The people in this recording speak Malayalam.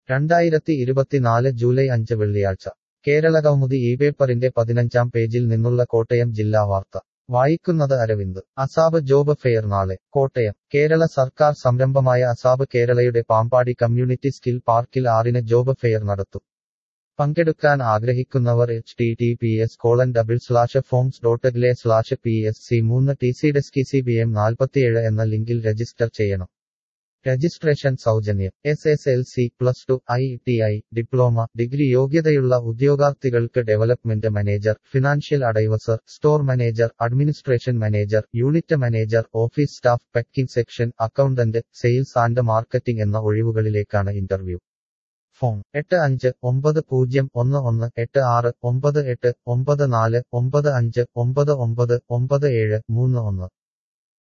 രണ്ടായിരത്തി ഇരുപത്തിനാല് ജൂലൈ അഞ്ച് വെള്ളിയാഴ്ച കേരളകൗമുദി ഈ പേപ്പറിന്റെ പതിനഞ്ചാം പേജിൽ നിന്നുള്ള കോട്ടയം ജില്ലാ വാർത്ത വായിക്കുന്നത് അരവിന്ദ് അസാബ് ജോബ് ഫെയർ നാളെ കോട്ടയം കേരള സർക്കാർ സംരംഭമായ അസാബ് കേരളയുടെ പാമ്പാടി കമ്മ്യൂണിറ്റി സ്കിൽ പാർക്കിൽ ആറിന് ജോബ് ഫെയർ നടത്തും പങ്കെടുക്കാൻ ആഗ്രഹിക്കുന്നവർ H T T P S colon double slash forms dot gle slash P S സി മൂന്ന് ടി സി ഡെസ്കി സി ബി എം നാൽപ്പത്തിയേഴ് എന്ന ലിങ്കിൽ രജിസ്റ്റർ ചെയ്യണം രജിസ്ട്രേഷൻ സൗജന്യം S S L C plus two I T I diploma degree യോഗ്യതയുള്ള ഉദ്യോഗാർത്ഥികൾക്ക് development manager financial advisor store manager administration manager unit manager office staff packing section accountant sales and marketing എന്ന ഒഴിവുകളിലേക്കാണ് ഇന്റർവ്യൂ ഫോൺ എട്ട് അഞ്ച് ഒമ്പത് പൂജ്യം ഒന്ന് ഒന്ന് എട്ട് ആറ് ഒമ്പത് എട്ട് ഒമ്പത് നാല് ഒമ്പത് അഞ്ച് ഒമ്പത് ഒമ്പത് ഒമ്പത് ഏഴ് മൂന്ന് ഒന്ന്